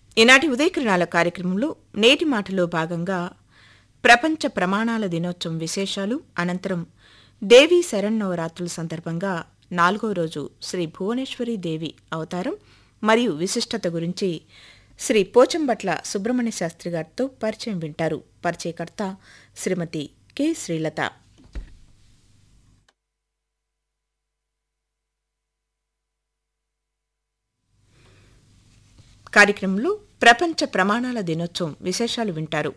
ఈనాటి ఉదయకిరణాల కార్యక్రమంలో నేటి మాటలో భాగంగా ప్రపంచ ప్రమాణాల దినోత్సవం విశేషాలు అనంతరం దేవీ శరన్నవరాత్రుల సందర్భంగా నాలుగో రోజు శ్రీ భువనేశ్వరి దేవి అవతారం మరియు విశిష్టత గురించి శ్రీ పోచంబట్ల సుబ్రహ్మణ్య శాస్త్రి గారితో పరిచయం వింటారు పరిచయకర్త శ్రీమతి కె శ్రీలత కార్యక్రమంలో ప్రపంచ ప్రమాణాల దినోత్సవం విశేషాలు వింటారు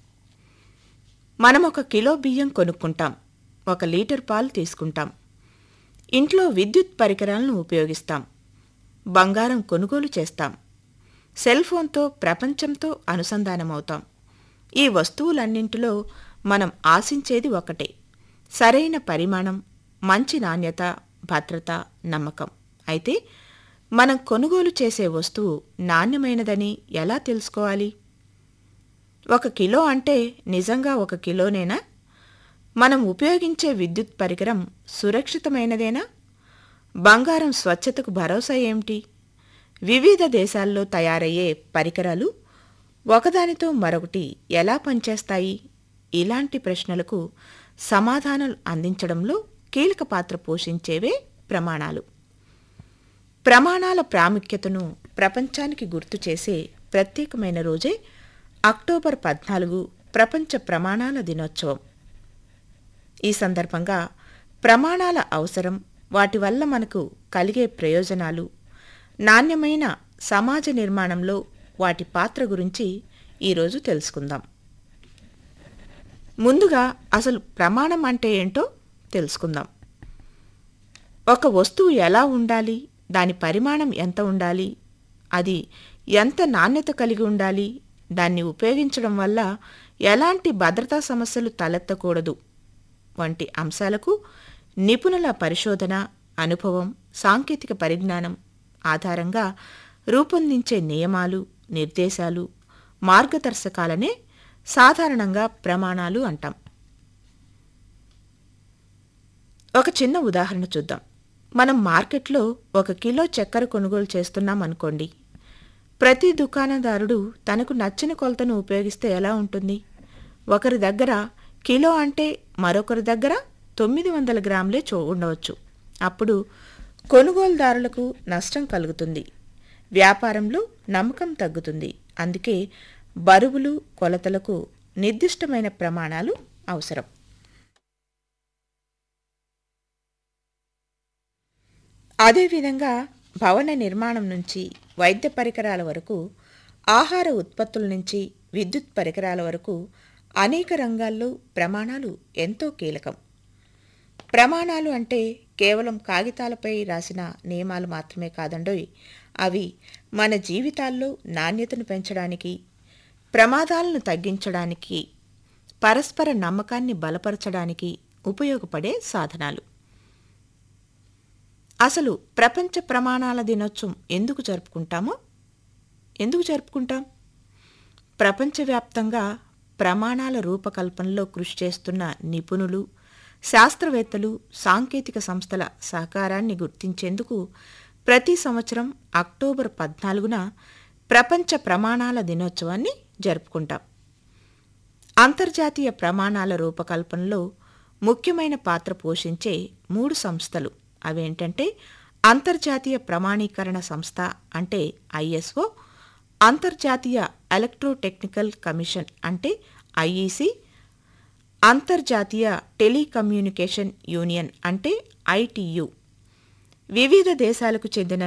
మనం ఒక కిలో బియ్యం కొనుక్కుంటాం ఒక లీటర్ పాలు తీసుకుంటాం ఇంట్లో విద్యుత్ పరికరాలను ఉపయోగిస్తాం బంగారం కొనుగోలు చేస్తాం సెల్ ఫోన్తో ప్రపంచంతో అనుసంధానమవుతాం ఈ వస్తువులన్నింటిలో మనం ఆశించేది ఒకటే సరైన పరిమాణం మంచి నాణ్యత భద్రత నమ్మకం అయితే మనం కొనుగోలు చేసే వస్తువు నాణ్యమైనదని ఎలా తెలుసుకోవాలి ఒక కిలో అంటే నిజంగా ఒక కిలోనేనా మనం ఉపయోగించే విద్యుత్ పరికరం సురక్షితమైనదేనా బంగారం స్వచ్ఛతకు భరోసా ఏమిటి వివిధ దేశాల్లో తయారయ్యే పరికరాలు ఒకదానితో మరొకటి ఎలా పనిచేస్తాయి ఇలాంటి ప్రశ్నలకు సమాధానాలు అందించడంలో కీలక పాత్ర పోషించేవే ప్రమాణాలు ప్రమాణాల ప్రాముఖ్యతను ప్రపంచానికి గుర్తు చేసే ప్రత్యేకమైన రోజే అక్టోబర్ పద్నాలుగు ప్రపంచ ప్రమాణాల దినోత్సవం ఈ సందర్భంగా ప్రమాణాల అవసరం వాటి వల్ల మనకు కలిగే ప్రయోజనాలు నాణ్యమైన సమాజ నిర్మాణంలో వాటి పాత్ర గురించి ఈరోజు తెలుసుకుందాం ముందుగా అసలు ప్రమాణం అంటే ఏంటో తెలుసుకుందాం ఒక వస్తువు ఎలా ఉండాలి దాని పరిమాణం ఎంత ఉండాలి అది ఎంత నాణ్యత కలిగి ఉండాలి దాన్ని ఉపయోగించడం వల్ల ఎలాంటి భద్రతా సమస్యలు తలెత్తకూడదు వంటి అంశాలకు నిపుణుల పరిశోధన అనుభవం సాంకేతిక పరిజ్ఞానం ఆధారంగా రూపొందించే నియమాలు నిర్దేశాలు మార్గదర్శకాలనే సాధారణంగా ప్రమాణాలు అంటాం ఒక చిన్న ఉదాహరణ చూద్దాం మనం మార్కెట్లో ఒక కిలో చక్కెర కొనుగోలు చేస్తున్నాం అనుకోండి ప్రతి దుకాణదారుడు తనకు నచ్చిన కొలతను ఉపయోగిస్తే ఎలా ఉంటుంది ఒకరి దగ్గర కిలో అంటే మరొకరి దగ్గర తొమ్మిది వందల గ్రాములే చూ ఉండవచ్చు అప్పుడు కొనుగోలుదారులకు నష్టం కలుగుతుంది వ్యాపారంలో నమ్మకం తగ్గుతుంది అందుకే బరువులు కొలతలకు నిర్దిష్టమైన ప్రమాణాలు అవసరం అదేవిధంగా భవన నిర్మాణం నుంచి వైద్య పరికరాల వరకు ఆహార ఉత్పత్తుల నుంచి విద్యుత్ పరికరాల వరకు అనేక రంగాల్లో ప్రమాణాలు ఎంతో కీలకం ప్రమాణాలు అంటే కేవలం కాగితాలపై రాసిన నియమాలు మాత్రమే కాదండోయ్ అవి మన జీవితాల్లో నాణ్యతను పెంచడానికి ప్రమాదాలను తగ్గించడానికి పరస్పర నమ్మకాన్ని బలపరచడానికి ఉపయోగపడే సాధనాలు అసలు ప్రపంచ ప్రమాణాల దినోత్సవం ఎందుకు జరుపుకుంటామో ఎందుకు జరుపుకుంటాం ప్రపంచవ్యాప్తంగా ప్రమాణాల రూపకల్పనలో కృషి చేస్తున్న నిపుణులు శాస్త్రవేత్తలు సాంకేతిక సంస్థల సహకారాన్ని గుర్తించేందుకు ప్రతి సంవత్సరం అక్టోబర్ పద్నాలుగున ప్రపంచ ప్రమాణాల దినోత్సవాన్ని జరుపుకుంటాం అంతర్జాతీయ ప్రమాణాల రూపకల్పనలో ముఖ్యమైన పాత్ర పోషించే మూడు సంస్థలు అవేంటంటే అంతర్జాతీయ ప్రమాణీకరణ సంస్థ అంటే ఐఎస్ఓ అంతర్జాతీయ ఎలక్ట్రోటెక్నికల్ కమిషన్ అంటే ఐఈసి అంతర్జాతీయ టెలికమ్యూనికేషన్ యూనియన్ అంటే ఐటియు వివిధ దేశాలకు చెందిన